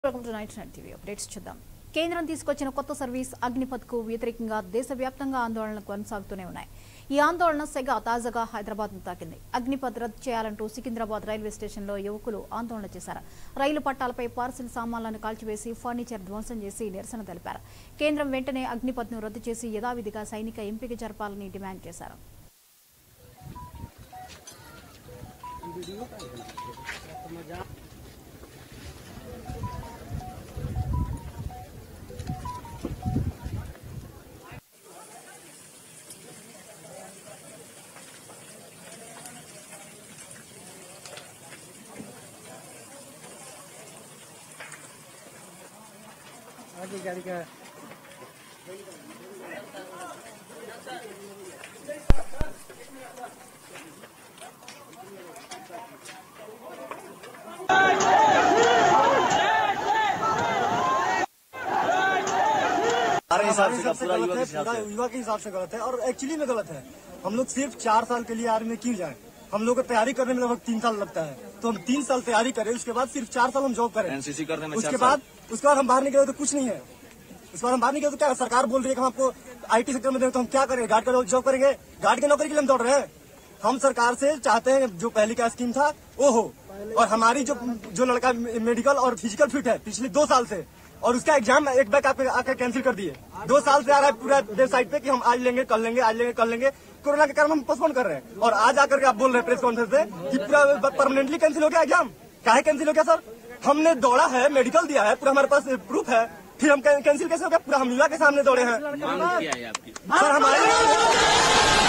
Welcome to night night TV updates చూద్దాం కేంద్రం తీసుకొచ్చిన కొత్త సర్వీస్ అగ్నిపథ్ కు వ్యతిరేకంగా దేశవ్యాప్తంగా ఆందోళనలు కొనసాగుతూనే ఉన్నాయి ఈ ఆందోళన సెగ తాజాగా హైదరాబాద్ ను తాకింది అగ్నిపథ్ రద్దు చేయాలంటూ సికింద్రాబాద్ రైల్వే స్టేషన్లో యువకులు ఆందోళన చేశారు రైలు పట్టాలపై పార్సిల్ సామాన్లను కాల్చివేసి ఫర్నిచర్ ధ్వంసం చేసి నిరసన తెలిపారు కేంద్రం వెంటనే అగ్నిపథ్ ను రద్దు చేసి యథావిధిగా సైనిక ఎంపిక జరపాలని డిమాండ్ చేశారు आगे गाड़ी का हमारे हिसाब से पूरा युवा के गलत है हिसाब पूरा से युवा के हिसाब से गलत है और एक्चुअली में गलत है हम लोग सिर्फ चार साल के लिए आर्मी में क्यों जाए हम लोग को तैयारी करने में लगभग तीन साल लगता है तो हम तीन साल तैयारी करें उसके बाद सिर्फ चार साल हम जॉब करें एनसीसी करने में उसके चार साल। बाद उसके बाद हम बाहर निकले तो कुछ नहीं है उसके बाद हम बाहर निकले तो क्या सरकार बोल रही है कि हम आपको आईटी सेक्टर में देंगे तो हम क्या करेंगे गार्ड का जॉब करेंगे गार्ड की नौकरी के लिए हम दौड़ रहे हैं हम सरकार से चाहते हैं जो पहले का स्कीम था वो हो और हमारी जो जो लड़का मेडिकल और फिजिकल फिट है पिछले दो साल से और उसका एग्जाम एक बैक आके आकर कैंसिल कर दिए दो साल से आ रहा है पूरा वेबसाइट पे कि हम आज लेंगे कल लेंगे आज लेंगे कल लेंगे कोरोना के कारण हम पोस्टपोन कर रहे हैं और आज आकर के आप बोल रहे हैं प्रेस कॉन्फ्रेंस से कि पूरा परमानेंटली कैंसिल हो गया एग्जाम काहे कैंसिल हो गया सर हमने दौड़ा है मेडिकल दिया है पूरा हमारे पास प्रूफ है फिर हम कैंसिल कैसे हो गया पूरा हम युवा के सामने दौड़े हैं सर हमारे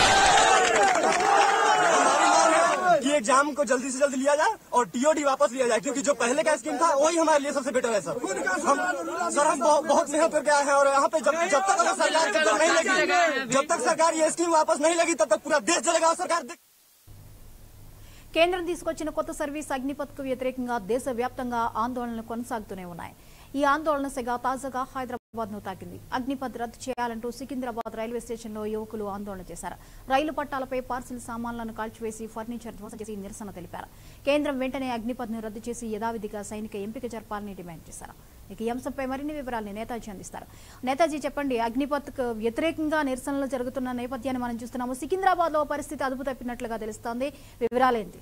कि एग्जाम को जल्दी से जल्दी लिया जाए और टीओडी वापस लिया जाए क्योंकि जो पहले का स्कीम था वही हमारे लिए सबसे बेटर है सर हम सर हम बहुत, बहुत मेहनत करके आए हैं और यहाँ पे जब जब तक अगर सरकार जब तक नहीं लगी जब तक सरकार ये स्कीम वापस नहीं लगी तब तक पूरा देश चलेगा और सरकार देख- కేంద్రం తీసుకొచ్చిన కొత్త సర్వీస్ అగ్నిపథ్ కు వ్యతిరేకంగా దేశవ్యాప్తంగా ఆందోళనలు కొనసాగుతూనే ఉన్నాయి ఈ ఆందోళన సెగ తాజాగా హైదరాబాద్ ను తాకింది అగ్నిపథ్ రద్దు చేయాలంటూ సికింద్రాబాద్ రైల్వే స్టేషన్లో యువకులు ఆందోళన చేశారు రైలు పట్టాలపై పార్సిల్ సామాన్లను కాల్చివేసి ఫర్నిచర్ ధ్వంసం చేసి నిరసన తెలిపారు కేంద్రం వెంటనే అగ్నిపథ్ ను రద్దు చేసి యథావిధిగా సైనిక ఎంపిక జరపాలని డిమాండ్ చేశారు ఇక ఈ అంశంపై మరిన్ని వివరాలను నేతాజీ అందిస్తారు నేతాజీ చెప్పండి అగ్నిపథ్ కు వ్యతిరేకంగా నిరసనలు జరుగుతున్న నేపథ్యాన్ని మనం చూస్తున్నాము సికింద్రాబాద్ లో పరిస్థితి అదుపు తప్పినట్లుగా తెలుస్తోంది వివరాలేంటి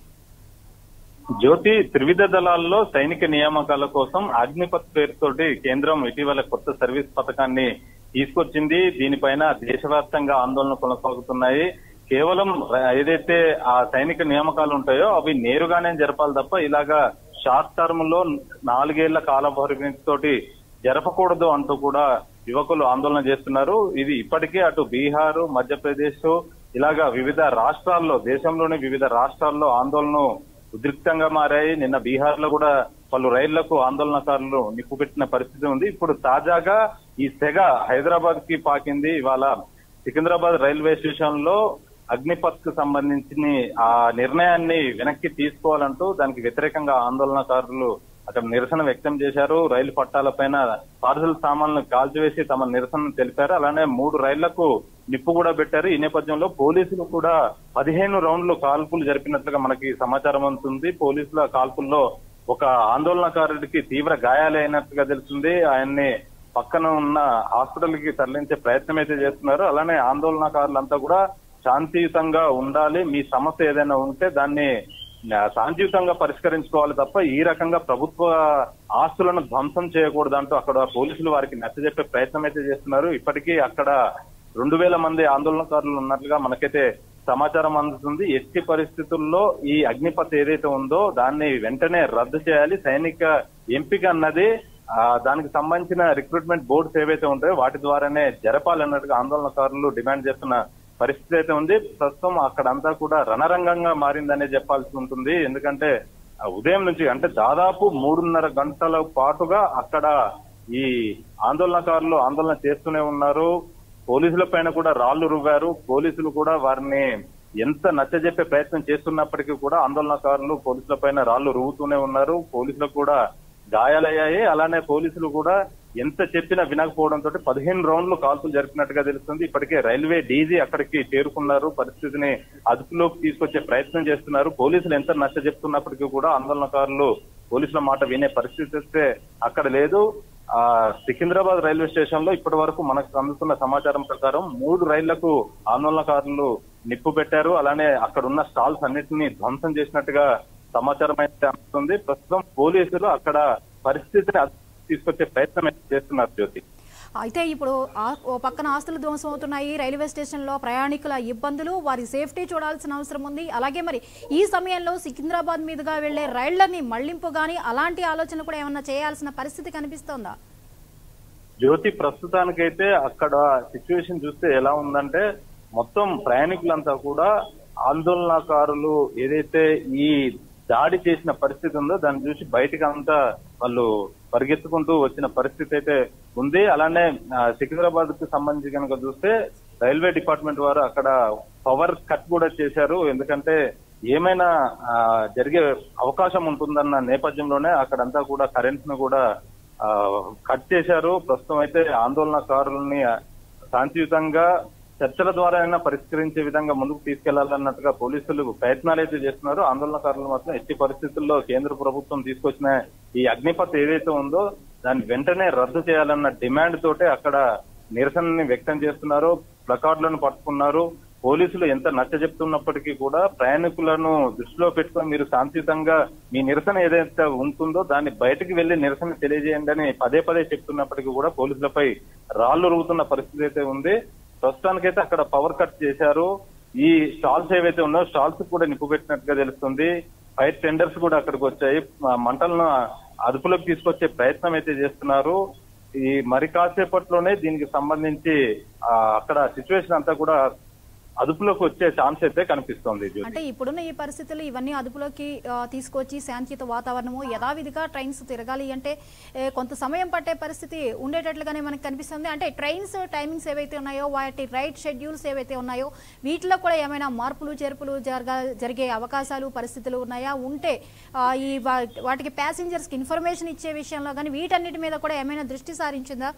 జ్యోతి త్రివిధ దళాల్లో సైనిక నియామకాల కోసం అగ్నిపత్ పేరుతోటి కేంద్రం ఇటీవల కొత్త సర్వీస్ పథకాన్ని తీసుకొచ్చింది దీనిపైన దేశవ్యాప్తంగా ఆందోళన కొనసాగుతున్నాయి కేవలం ర- ఏదైతే ఆ సైనిక నియామకాలు ఉంటాయో అవి నేరుగానే జరపాలి తప్ప ఇలాగా షార్ట్ టర్మ్ లో నాలుగేళ్ల కాల పరిమితి తోటి జరపకూడదు అంటూ కూడా యువకులు ఆందోళన చేస్తున్నారు ఇది ఇప్పటికే అటు బీహార్ మధ్యప్రదేశ్ ఇలాగా వివిధ రాష్ట్రాల్లో దేశంలోని వివిధ రాష్ట్రాల్లో ఆందోళన ఉద్రిక్తంగా మారాయి నిన్న బీహార్ లో కూడా పలు రైళ్లకు ఆందోళనకారులు నిప్పుపెట్టిన పరిస్థితి ఉంది ఇప్పుడు తాజాగా ఈ సెగ హైదరాబాద్ కి పాకింది ఇవాళ సికింద్రాబాద్ రైల్వే స్టేషన్ లో అగ్నిపత్ కు సంబంధించిన ఆ నిర్ణయాన్ని వెనక్కి తీసుకోవాలంటూ దానికి వ్యతిరేకంగా ఆందోళనకారులు అక్కడ నిరసన వ్యక్తం చేశారు రైలు పట్టాలపైన పార్సల్ సామాన్లను కాల్చివేసి తమ నిరసన తెలిపారు అలానే మూడు రైళ్లకు నిప్పు కూడా పెట్టారు ఈ నేపథ్యంలో పోలీసులు కూడా పదిహేను రౌండ్లు కాల్పులు జరిపినట్లుగా మనకి సమాచారం అందుతుంది పోలీసుల కాల్పుల్లో ఒక ఆందోళనకారుడికి తీవ్ర గాయాలైనట్టుగా తెలుస్తుంది ఆయన్ని పక్కన ఉన్న హాస్పిటల్ కి తరలించే ప్రయత్నం అయితే చేస్తున్నారు అలానే ఆందోళనకారులంతా కూడా శాంతియుతంగా ఉండాలి మీ సమస్య ఏదైనా ఉంటే దాన్ని ఆ, శాంతియుతంగా పరిష్కరించుకోవాలి తప్ప ఈ రకంగా ప్రభుత్వ ఆస్తులను ధ్వంసం చేయకూడదు అంటూ అక్కడ పోలీసులు వారికి నచ్చజెప్పే ప్రయత్నం అయితే చేస్తున్నారు ఇప్పటికీ అక్కడ రెండు వేల మంది ఆందోళనకారులు ఉన్నట్లుగా మనకైతే సమాచారం అందుతుంది ఎట్టి పరిస్థితుల్లో ఈ అగ్నిపత్ ఏదైతే ఉందో దాన్ని వెంటనే రద్దు చేయాలి సైనిక ఎంపిక అన్నది ఆ, దానికి సంబంధించిన రిక్రూట్మెంట్ బోర్డ్స్ ఏవైతే ఉంటాయో వాటి ద్వారానే జరపాలన్నట్టుగా ఆందోళనకారులు డిమాండ్ చేస్తున్న పరిస్థితి అయితే ఉంది ప్రస్తుతం అక్కడంతా కూడా రణరంగంగా మారిందనే చెప్పాల్సి ఉంటుంది ఎందుకంటే ఆ ఉదయం నుంచి అంటే దాదాపు మూడున్నర గంటల పాటుగా అక్కడ ఈ ఆందోళనకారులు ఆందోళన చేస్తూనే ఉన్నారు పోలీసుల పైన కూడా రాళ్లు రువ్వారు పోలీసులు కూడా వారిని ఎంత నచ్చజెప్పే ప్రయత్నం చేస్తున్నప్పటికీ కూడా ఆందోళనకారులు పోలీసుల పైన రాళ్లు రువ్వుతూనే ఉన్నారు పోలీసులకు కూడా గాయాలయ్యాయి అలానే పోలీసులు కూడా ఎంత చెప్పినా వినకపోవడంతో పదిహేను రౌండ్లు కాల్పులు జరిపినట్టుగా తెలుస్తుంది ఇప్పటికే రైల్వే డీజీ అక్కడికి చేరుకున్నారు పరిస్థితిని అదుపులోకి తీసుకొచ్చే ప్రయత్నం చేస్తున్నారు పోలీసులు ఎంత నచ్చ చెప్తున్నప్పటికీ కూడా ఆందోళనకారులు పోలీసుల మాట వినే పరిస్థితి అయితే అక్కడ లేదు ఆ సికింద్రాబాద్ రైల్వే స్టేషన్ లో ఇప్పటి వరకు మనకు అందుతున్న సమాచారం ప్రకారం మూడు రైళ్లకు ఆందోళనకారులు నిప్పు పెట్టారు అలానే అక్కడ ఉన్న స్టాల్స్ అన్నిటిని ధ్వంసం చేసినట్టుగా సమాచారం అయితే అందుతుంది ప్రస్తుతం పోలీసులు అక్కడ పరిస్థితిని అదుపులోకి తీసుకొచ్చే ప్రయత్నం అయితే చేస్తున్నారు జ్యోతి అయితే ఇప్పుడు ఆ- ఓ పక్కన ఆస్తులు ధ్వంసం అవుతున్నాయి రైల్వే స్టేషన్లో ప్రయాణికుల ఇబ్బందులు వారి సేఫ్టీ చూడాల్సిన అవసరం ఉంది అలాగే మరి ఈ సమయంలో సికింద్రాబాద్ మీదుగా వెళ్లే రైళ్లని మళ్లింపు గాని అలాంటి ఆలోచన కూడా ఏమన్నా చేయాల్సిన పరిస్థితి కనిపిస్తోందా జ్యోతి ప్రస్తుతానికైతే అక్కడ సిచ్యువేషన్ చూస్తే ఎలా ఉందంటే మొత్తం ప్రయాణికులంతా కూడా ఆందోళనకారులు ఏదైతే ఈ దాడి చేసిన పరిస్థితి ఉందో దాన్ని చూసి బయటకు అంతా వాళ్ళు పరిగెత్తుకుంటూ వచ్చిన పరిస్థితి అయితే ఉంది అలానే ఆ, సికింద్రాబాద్ కు సంబంధించి కనుక చూస్తే రైల్వే డిపార్ట్మెంట్ వారు అక్కడ పవర్ కట్ కూడా చేశారు ఎందుకంటే ఏమైనా ఆ, జరిగే అవకాశం ఉంటుందన్న నేపథ్యంలోనే అక్కడంతా కూడా కరెంట్ ను కూడా ఆ, కట్ చేశారు ప్రస్తుతం అయితే ఆందోళనకారులని శాంతియుతంగా చర్చల ద్వారా అయినా పరిష్కరించే విధంగా ముందుకు తీసుకెళ్లాలన్నట్టుగా పోలీసులు ప్రయత్నాలు అయితే చేస్తున్నారు ఆందోళనకారులు మాత్రం ఎట్టి పరిస్థితుల్లో కేంద్ర ప్రభుత్వం తీసుకొచ్చిన ఈ అగ్నిపత్ ఏదైతే ఉందో దాన్ని వెంటనే రద్దు చేయాలన్న డిమాండ్ తోటే అక్కడ నిరసనని వ్యక్తం చేస్తున్నారు ప్లకార్డులను పట్టుకున్నారు పోలీసులు ఎంత నచ్చ చెప్తున్నప్పటికీ కూడా ప్రయాణికులను దృష్టిలో పెట్టుకొని మీరు శాంతియుతంగా మీ నిరసన ఏదైతే ఉంటుందో దాన్ని బయటకు వెళ్లి నిరసన తెలియజేయండి అని పదే పదే చెప్తున్నప్పటికీ కూడా పోలీసులపై రాళ్లు రుగుతున్న పరిస్థితి అయితే ఉంది ప్రస్తుతానికైతే అక్కడ పవర్ కట్ చేశారు ఈ స్టాల్స్ ఏవైతే ఉన్నాయో స్టాల్స్ కూడా నిప్పు పెట్టినట్టుగా తెలుస్తుంది ఫైర్ టెండర్స్ కూడా అక్కడికి వచ్చాయి ఆ మంటలను అదుపులోకి తీసుకొచ్చే ప్రయత్నం అయితే చేస్తున్నారు ఈ మరి కాసేపట్లోనే దీనికి సంబంధించి ఆ, అక్కడ సిచ్యువేషన్ అంతా కూడా అదుపులోకి వచ్చే ఛాన్స్ అయితే కనిపిస్తోంది జ్యోతి. అంటే ఇప్పుడున్న ఈ పరిస్థితులు ఇవన్నీ అదుపులోకి ఆ, తీసుకొచ్చి శాంతియుత వాతావరణము యథావిధిగా ట్రైన్స్ తిరగాలి అంటే ఏ, కొంత సమయం పట్టే పరిస్థితి ఉండేటట్లుగానే మనకు కనిపిస్తుంది అంటే ట్రైన్స్ టైమింగ్స్ ఏవైతే ఉన్నాయో వాటి రైట్ షెడ్యూల్స్ ఏవైతే ఉన్నాయో వీటిలో కూడా ఏమైనా మార్పులు చేర్పులు జరగా జరిగే అవకాశాలు పరిస్థితులు ఉన్నాయా ఉంటే ఆ, ఈ వా- వాటికి ప్యాసింజర్స్కి ఇన్ఫర్మేషన్ ఇచ్చే విషయంలో కానీ వీటన్నిటి మీద కూడా ఏమైనా దృష్టి సారించిందా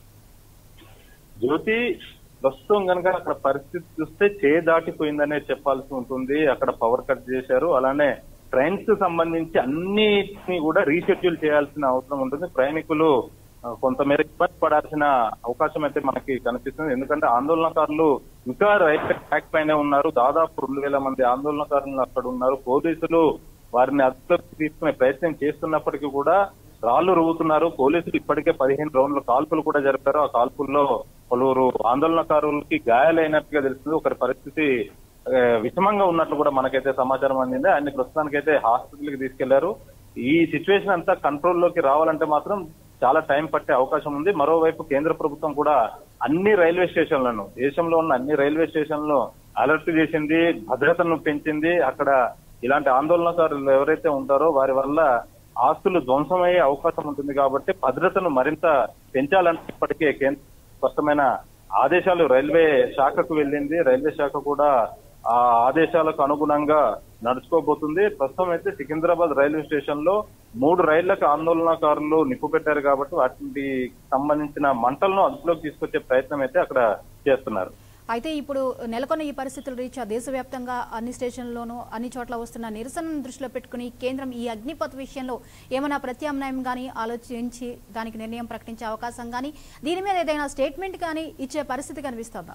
జ్యోతి ప్రస్తుతం కనుక అక్కడ పరిస్థితి చూస్తే చే దాటిపోయిందనే చెప్పాల్సి ఉంటుంది అక్కడ పవర్ కట్ చేశారు అలానే ట్రైన్స్ కు సంబంధించి అన్నిటిని కూడా రీషెడ్యూల్ చేయాల్సిన అవసరం ఉంటుంది ప్రయాణికులు ఆ, కొంతమేర ఇబ్బంది పడాల్సిన అవకాశం అయితే మనకి కనిపిస్తుంది ఎందుకంటే ఆందోళనకారులు ఇంకా రైల్వే ట్రాక్ పైనే ఉన్నారు దాదాపు రెండు వేల మంది ఆందోళనకారులు అక్కడ ఉన్నారు పోలీసులు వారిని అదుపులోకి తీసుకునే ప్రయత్నం చేస్తున్నప్పటికీ కూడా రాళ్లు రువ్వుతున్నారు పోలీసులు ఇప్పటికే పదిహేను రౌండ్ల కాల్పులు కూడా జరిపారు ఆ కాల్పుల్లో పలువురు ఆందోళనకారులకి గాయాలైనట్టుగా తెలుస్తుంది ఒకరి పరిస్థితి ఆ, విషమంగా ఉన్నట్లు కూడా మనకైతే సమాచారం అందింది ఆయన ప్రస్తుతానికైతే హాస్పిటల్ కి తీసుకెళ్లారు ఈ సిచ్యువేషన్ అంతా కంట్రోల్ లోకి రావాలంటే మాత్రం చాలా టైం పట్టే అవకాశం ఉంది మరోవైపు కేంద్ర ప్రభుత్వం కూడా అన్ని రైల్వే స్టేషన్లను దేశంలో ఉన్న అన్ని రైల్వే స్టేషన్లను అలర్ట్ చేసింది భద్రతను పెంచింది అక్కడ ఇలాంటి ఆందోళనకారులు ఎవరైతే ఉంటారో వారి వల్ల ఆస్తులు ధ్వంసమయ్యే అవకాశం ఉంటుంది కాబట్టి భద్రతను మరింత పెంచాలంటే ఇప్పటికే కేంద్ర స్పష్టమైన ఆదేశాలు రైల్వే శాఖకు వెళ్ళింది రైల్వే శాఖ కూడా ఆ ఆదేశాలకు అనుగుణంగా నడుచుకోబోతుంది ప్రస్తుతం అయితే సికింద్రాబాద్ రైల్వే స్టేషన్ లో మూడు రైళ్లకు ఆందోళనకారులు నిప్పు పెట్టారు కాబట్టి వాటికి సంబంధించిన మంటలను అదుపులోకి తీసుకొచ్చే ప్రయత్నం అయితే అక్కడ చేస్తున్నారు అయితే ఇప్పుడు నెలకొన్న ఈ పరిస్థితుల రీత్యా దేశవ్యాప్తంగా అన్ని స్టేషన్లలోనూ అన్ని చోట్ల వస్తున్న నిరసనను దృష్టిలో పెట్టుకుని కేంద్రం ఈ అగ్నిపథ్ విషయంలో ఏమైనా ప్రత్యామ్నాయం కానీ ఆలోచించి దానికి నిర్ణయం ప్రకటించే అవకాశం కానీ దీని మీద ఏదైనా స్టేట్మెంట్ కానీ ఇచ్చే పరిస్థితి కనిపిస్తుందా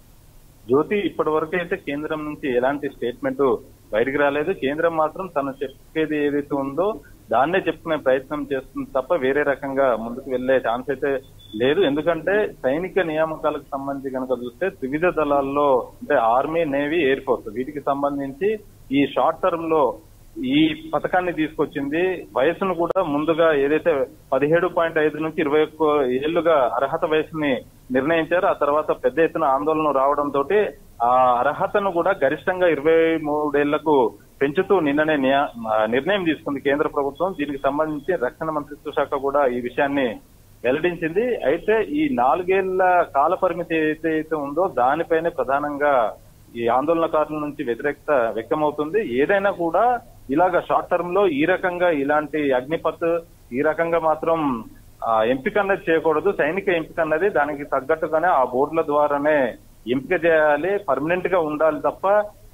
జ్యోతి ఇప్పటి వరకు అయితే కేంద్రం నుంచి ఎలాంటి స్టేట్మెంట్ బయటికి రాలేదు కేంద్రం మాత్రం తను చెప్పేది ఏదైతే ఉందో దాన్నే చెప్పుకునే ప్రయత్నం చేస్తుంది తప్ప వేరే రకంగా ముందుకు వెళ్లే ఛాన్స్ అయితే లేదు ఎందుకంటే సైనిక నియామకాలకు సంబంధించి కనుక చూస్తే త్రివిధ దళాల్లో అంటే ఆర్మీ నేవీ ఎయిర్ ఫోర్స్ వీటికి సంబంధించి ఈ షార్ట్ టర్మ్ లో ఈ పథకాన్ని తీసుకొచ్చింది వయసును కూడా ముందుగా ఏదైతే పదిహేడు పాయింట్ ఐదు నుంచి ఇరవై ఒక్క ఏళ్లుగా అర్హత వయసుని నిర్ణయించారు ఆ తర్వాత పెద్ద ఎత్తున ఆందోళన రావడంతో ఆ అర్హతను కూడా గరిష్టంగా ఇరవై మూడేళ్లకు పెంచుతూ నిన్ననే నియా- ఆ, నిర్ణయం తీసుకుంది కేంద్ర ప్రభుత్వం దీనికి సంబంధించి రక్షణ మంత్రిత్వ శాఖ కూడా ఈ విషయాన్ని వెల్లడించింది అయితే ఈ నాలుగేళ్ల కాల పరిమితి ఏదైతే అయితే ఉందో దానిపైనే ప్రధానంగా ఈ ఆందోళనకారుల నుంచి వ్యతిరేకత వ్యక్తమవుతుంది ఏదైనా కూడా ఇలాగ షార్ట్ టర్మ్ లో ఈ రకంగా ఇలాంటి అగ్నిపత్ ఈ రకంగా మాత్రం ఆ, ఎంపిక అన్నది చేయకూడదు సైనిక ఎంపిక అన్నది దానికి తగ్గట్టుగానే ఆ బోర్డుల ద్వారానే ఎంపిక చేయాలి పర్మనెంట్ గా ఉండాలి తప్ప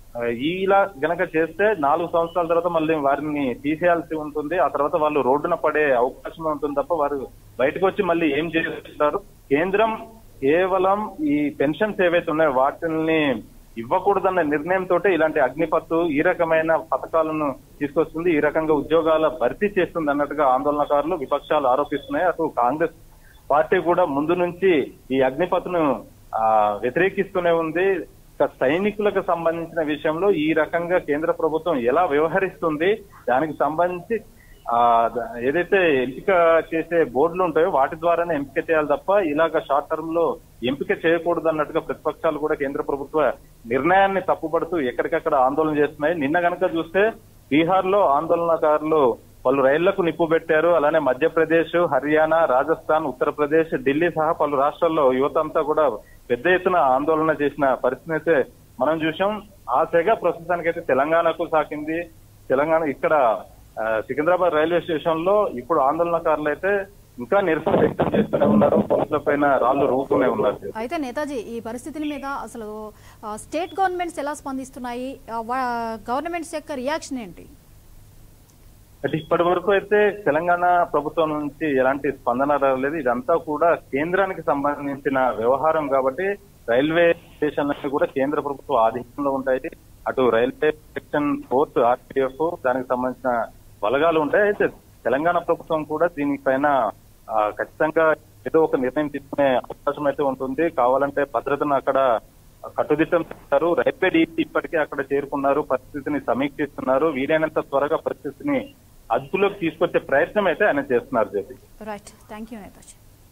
ఆ, ఇలా గనక చేస్తే నాలుగు సంవత్సరాల తర్వాత మళ్ళీ వారిని తీసేయాల్సి ఉంటుంది ఆ తర్వాత వాళ్ళు రోడ్డున పడే అవకాశం ఉంటుంది తప్ప వారు బయటకు వచ్చి మళ్ళీ ఏం చేస్తారు కేంద్రం కేవలం ఈ పెన్షన్స్ ఏవైతే ఉన్నాయో వాటిని ఇవ్వకూడదన్న నిర్ణయంతో ఇలాంటి అగ్నిపత్తు ఈ రకమైన పథకాలను తీసుకొస్తుంది ఈ రకంగా ఉద్యోగాల భర్తీ చేస్తుంది అన్నట్టుగా ఆందోళనకారులు విపక్షాలు ఆరోపిస్తున్నాయి అటు కాంగ్రెస్ పార్టీ కూడా ముందు నుంచి ఈ అగ్నిపత్తును ఆ, వ్యతిరేకిస్తూనే ఉంది ఇక సైనికులకు సంబంధించిన విషయంలో ఈ రకంగా కేంద్ర ప్రభుత్వం ఎలా వ్యవహరిస్తుంది దానికి సంబంధించి ఆ ద- ఏదైతే ఎంపిక చేసే బోర్డులు ఉంటాయో వాటి ద్వారానే ఎంపిక చేయాలి తప్ప ఇలాగ షార్ట్ టర్మ్ లో ఎంపిక చేయకూడదు అన్నట్టుగా ప్రతిపక్షాలు కూడా కేంద్ర ప్రభుత్వ నిర్ణయాన్ని తప్పుపడుతూ ఎక్కడికక్కడ ఆందోళన చేస్తున్నాయి నిన్న గనక చూస్తే బీహార్ లో ఆందోళనకారులు పలు రైళ్లకు నిప్పు పెట్టారు అలానే మధ్యప్రదేశ్ హర్యానా రాజస్థాన్ ఉత్తరప్రదేశ్ ఢిల్లీ సహా పలు రాష్ట్రాల్లో యువత అంతా కూడా పెద్ద ఎత్తున ఆందోళన చేసిన పరిస్థితి అయితే మనం చూసాం ఆ సెగ ప్రస్తుతానికైతే తెలంగాణకు సాకింది తెలంగాణ ఇక్కడ ఆ, సికింద్రాబాద్ రైల్వే స్టేషన్ లో ఇప్పుడు ఆందోళనకారులు అయితే ఇంకా నిరసన వ్యక్తం చేస్తూనే ఉన్నారు పోలీసుల పైన రాళ్లు రూతూనే ఉన్నారు అయితే నేతాజీ ఈ పరిస్థితుల మీద అసలు ఆ, స్టేట్ గవర్నమెంట్స్ ఎలా స్పందిస్తున్నాయి ఆ, వా- గవర్నమెంట్స్ యొక్క రియాక్షన్ ఏంటి అంటే ఇప్పటి వరకు అయితే తెలంగాణ ప్రభుత్వం నుంచి ఎలాంటి స్పందన రాలేదు ఇదంతా కూడా కేంద్రానికి సంబంధించిన వ్యవహారం కాబట్టి రైల్వే స్టేషన్లు కూడా కేంద్ర ప్రభుత్వ ఆధీనంలో ఉంటాయి అటు రైల్వే సెక్షన్ ఫోర్త్ ఆర్టీఎఫ్ దానికి సంబంధించిన బలగాలు ఉంటాయి అయితే తెలంగాణ ప్రభుత్వం కూడా దీనిపైన ఆ, ఖచ్చితంగా ఏదో ఒక నిర్ణయం తీసుకునే అవకాశం అయితే ఉంటుంది కావాలంటే భద్రతను అక్కడ కట్టుదిట్టం చేస్తారు రైల్వే డీసీ ఇప్పటికే అక్కడ చేరుకున్నారు పరిస్థితిని సమీక్షిస్తున్నారు వీలైనంత త్వరగా పరిస్థితిని అదుపులోకి తీసుకొచ్చే ప్రయత్నం అయితే ఆయన చేస్తున్నారు Jyothi right thank you Netaji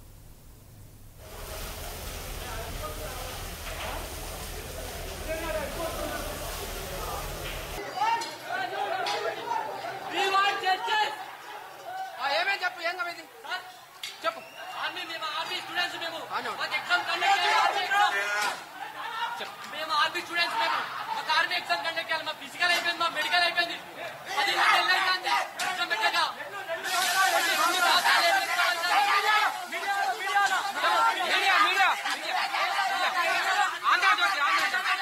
We want justice. ఆ, ఏమేం చెప్పు ఏం కమిది చెప్పు ఆర్మీ మేము ఆర్మీ స్టూడెంట్స్ మేము మాకు ఎగ్జామ్ కండక్ట్ చేయాలి ఆర్మీ ఎగ్జామ్ చెప్పు. మేము ఆర్మీ స్టూడెంట్స్ మేము మాకు ఆర్మీ ఎగ్జామ్ కండక్ట్ చేయాలి మా ఫిజికల్ అయిపోయింది మా మెడికల్ అయిపోయింది అది వెళ్ళైంది ఎగ్జామ్ పెట్టగా ఎన్ని రాష్ట్రాలు ఏమి కావాలి sir? Media media Andhrajyothy Andhrajyothy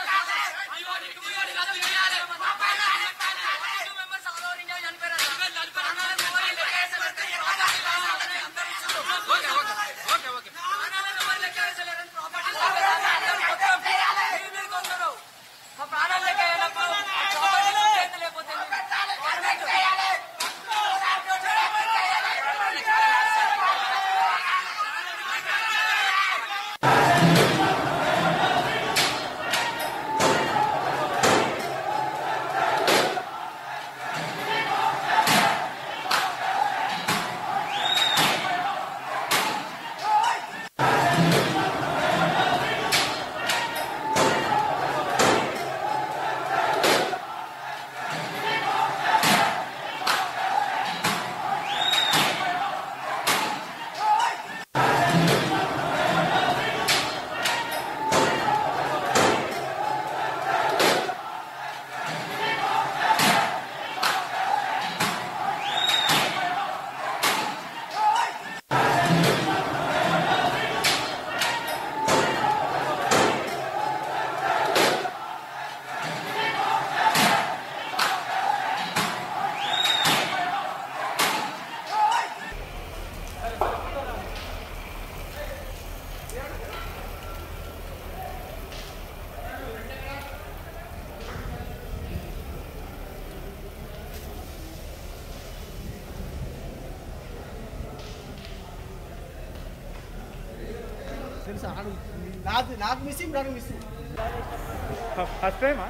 తెలుసా ఆడు నాకు నాకు మిస్సింగ్ నాకు మిస్సింగ్ ఫస్ట్ టైమా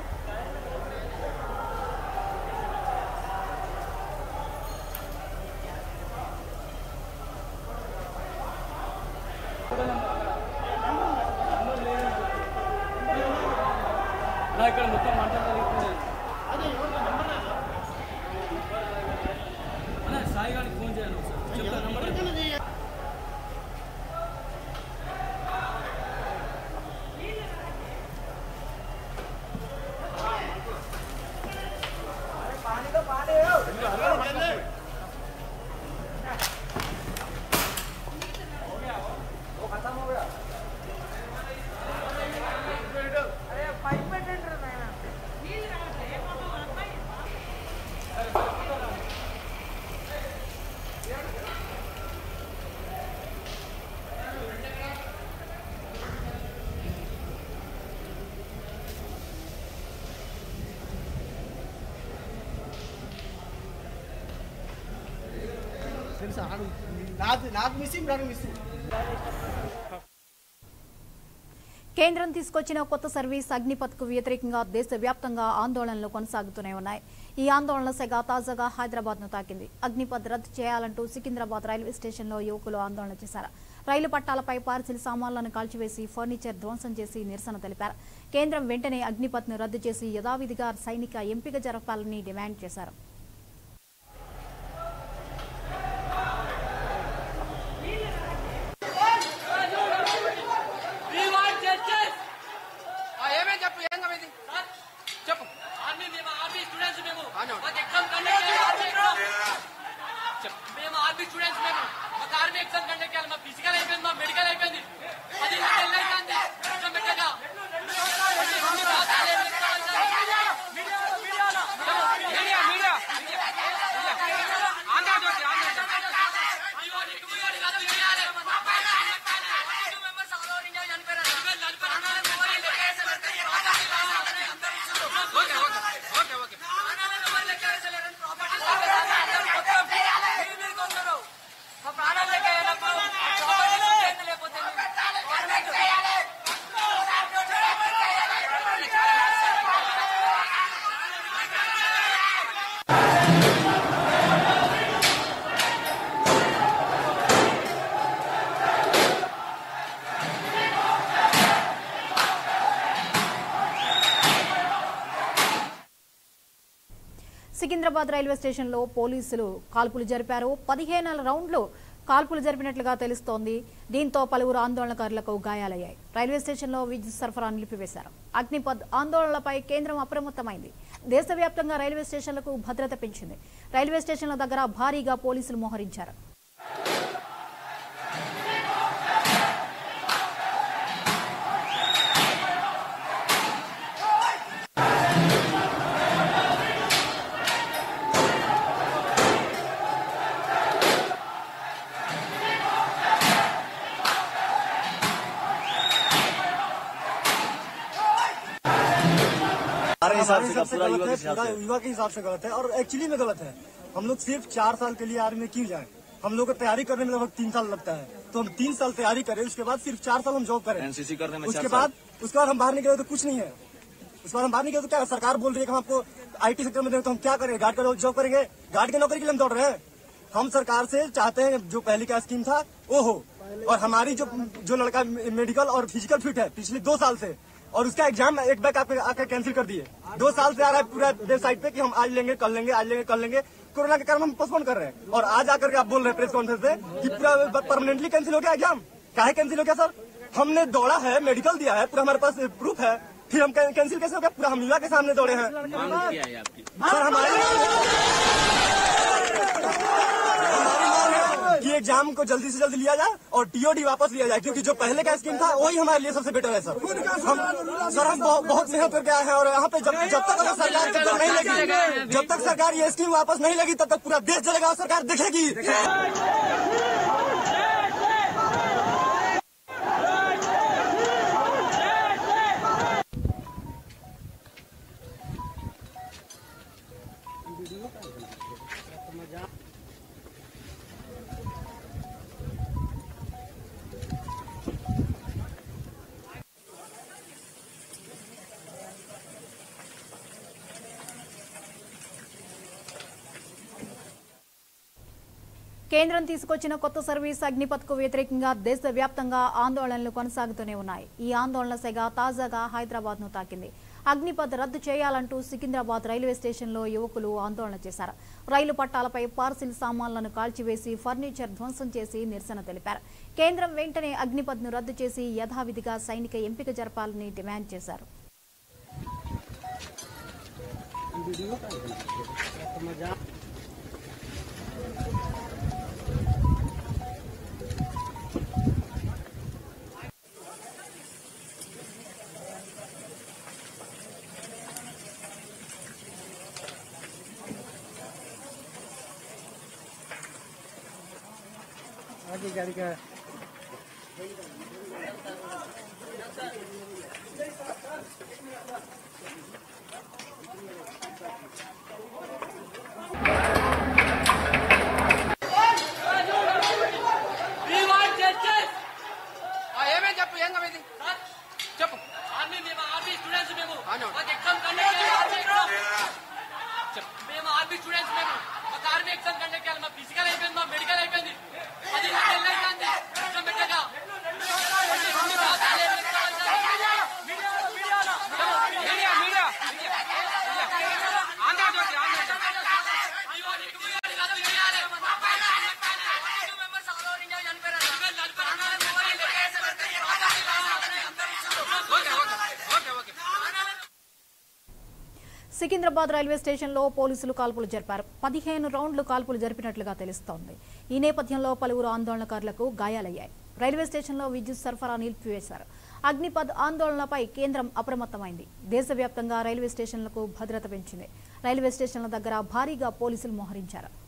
నా ఇక్కడ మొత్తం మంట జరుగుతుంది అన్న సాయి గారికి ఫోన్ చేయాలి ఒకసారి చెప్తా నంబర్ అరే పైప్ పెట్టండి రా నాయనా. నీళ్ళు తెలుసు ఆడు నాకు నాకు మిస్సింగ్ నాకు మిస్సింగ్ కేంద్రం తీసుకొచ్చిన కొత్త సర్వీస్ అగ్నిపథ్కు వ్యతిరేకంగా దేశవ్యాప్తంగా ఆందోళనలు కొనసాగుతూనే ఉన్నాయి ఈ ఆందోళన సెగ తాజాగా హైదరాబాద్ ను తాకింది అగ్నిపథ్ రద్దు చేయాలంటూ సికింద్రాబాద్ రైల్వే స్టేషన్లో యువకులు ఆందోళన చేశారు రైలు పట్టాలపై పార్సిల్ సామాన్లను కాల్చివేసి ఫర్నిచర్ ధ్వంసం చేసి నిరసన తెలిపారు కేంద్రం వెంటనే అగ్నిపథ్ను రద్దు చేసి యథావిధిగా సైనిక ఎంపిక జరపాలని డిమాండ్ చేశారు We want justice. ఆ, ఏమేం చెప్పు ఏం కమిది చెప్పు ఆర్మీ మేము ఆర్మీ స్టూడెంట్స్ మేము మాకు ఎగ్జామ్ కండక్ట్ చేయాలి ఆర్మీ ఎగ్జామ్ చెప్పు మేము ఆర్మీ స్టూడెంట్స్ మేము మాకు ఆర్మీ ఎగ్జామ్ కండక్ట్ చేయాలి మా ఫిజికల్ అయిపోయింది మా మెడికల్ అయిపోయింది అది నెలలు అవుతుంది ఎగ్జామ్ పెట్టగా మీడియా మీడియా ఆంధ్రజ్యోతి ఆంధ్రజ్యోతి అయ్యో నీకు మీడియా కాదు media members all over India చనిపోయారు ఓకే ఓకే ఓకే ఓకే మా ప్రాణాలు లెక్క అయినప్పుడు ప్రాపర్టీ లేకపోతే సికింద్రాబాద్ రైల్వే స్టేషన్లో పోలీసులు కాల్పులు జరిపారు పదిహేను రౌండ్లు కాల్పులు జరిపినట్లుగా తెలుస్తోంది దీంతో పలువురు ఆందోళనకారులకు గాయాలయ్యాయి రైల్వే స్టేషన్లో విద్యుత్ సరఫరా నిలిపివేశారు అగ్నిపథ్ ఆందోళనలపై కేంద్రం అప్రమత్తమైంది దేశవ్యాప్తంగా రైల్వే స్టేషన్లకు భద్రత పెంచింది రైల్వే స్టేషన్ల దగ్గర భారీగా పోలీసులు మోహరించారు हमारे हिसाब से का पूरा युवा के गलत है हिसाब पूरा से युवा के हिसाब से गलत है और एक्चुअली में गलत है हम लोग सिर्फ चार साल के लिए आर्मी में क्यों जाए हम लोग को तैयारी करने में लगभग तीन साल लगता है तो हम तीन साल तैयारी करें उसके बाद सिर्फ चार साल हम जॉब करें एनसीसी करने में उसके चार साल। बाद उसके बाद हम बाहर निकले तो कुछ नहीं है उसके बाद हम बाहर निकले तो क्या सरकार बोल रही है कि हम आपको आईटी सेक्टर में दें तो हम क्या करें गार्ड का जॉब करेंगे गार्ड की नौकरी के लिए हम दौड़ रहे हैं हम सरकार से चाहते हैं जो पहले का स्कीम था वो हो और हमारी जो जो लड़का मेडिकल और फिजिकल फिट है पिछले दो साल से और उसका एग्जाम एक बैक आकर आकर कैंसिल कर दिए दो साल से आ रहा है पूरा वेबसाइट पे कि हम आज लेंगे कल लेंगे आज लेंगे कल लेंगे कोरोना के कारण हम पोस्टपोन कर रहे हैं और आज आकर के आप बोल रहे हैं प्रेस कॉन्फ्रेंस में कि पूरा परमानेंटली कैंसिल हो गया एग्जाम काहे कैंसिल हो गया सर हमने दौड़ा है मेडिकल दिया है पूरा हमारे पास प्रूफ है फिर हम कैंसिल कैसे हो गया पूरा हम युवा के सामने दौड़े हैं सर हमारी कि एग्जाम को जल्दी से जल्दी लिया जाए और टीओडी वापस लिया जाए क्योंकि जो पहले का स्कीम था वही हमारे लिए सबसे बेटर है सर हम सर हम बहुत, बहुत मेहनत करके आए हैं और यहाँ पे जब जब तक अगर सरकार जब तक नहीं लगी जब तक सरकार ये स्कीम वापस नहीं लगी तब तक पूरा देश जलेगा और सरकार देखेगी కేంద్రం తీసుకొచ్చిన కొత్త సర్వీస్ అగ్నిపథ్కు వ్యతిరేకంగా దేశవ్యాప్తంగా ఆందోళనలు కొనసాగుతూనే ఉన్నాయి ఈ ఆందోళన సెగ తాజాగా హైదరాబాద్ ను తాకింది అగ్నిపథ్ రద్దు చేయాలంటూ సికింద్రాబాద్ రైల్వే స్టేషన్లో యువకులు ఆందోళన చేశారు రైలు పట్టాలపై పార్సిల్ సామాన్లను కాల్చివేసి ఫర్నిచర్ ధ్వంసం చేసి నిరసన తెలిపారు కేంద్రం వెంటనే అగ్నిపథ్ ను రద్దు చేసి యథావిధిగా సైనిక ఎంపిక జరపాలని డిమాండ్ చేశారు आगे गाड़ी का సికింద్రాబాద్ రైల్వే స్టేషన్లో పోలీసులు కాల్పులు జరిపారు పదిహేను రౌండ్లు కాల్పులు జరిపినట్లుగా తెలుస్తోంది ఈ నేపథ్యంలో పలువురు ఆందోళనకారులకు గాయాలయ్యాయి రైల్వే స్టేషన్లో విద్యుత్ సరఫరా నిలిపివేశారు అగ్నిపథ్ ఆందోళనపై కేంద్రం అప్రమత్తమైంది దేశవ్యాప్తంగా రైల్వే స్టేషన్లకు భద్రత పెంచింది రైల్వే స్టేషన్ల దగ్గర భారీగా పోలీసులు మోహరించారు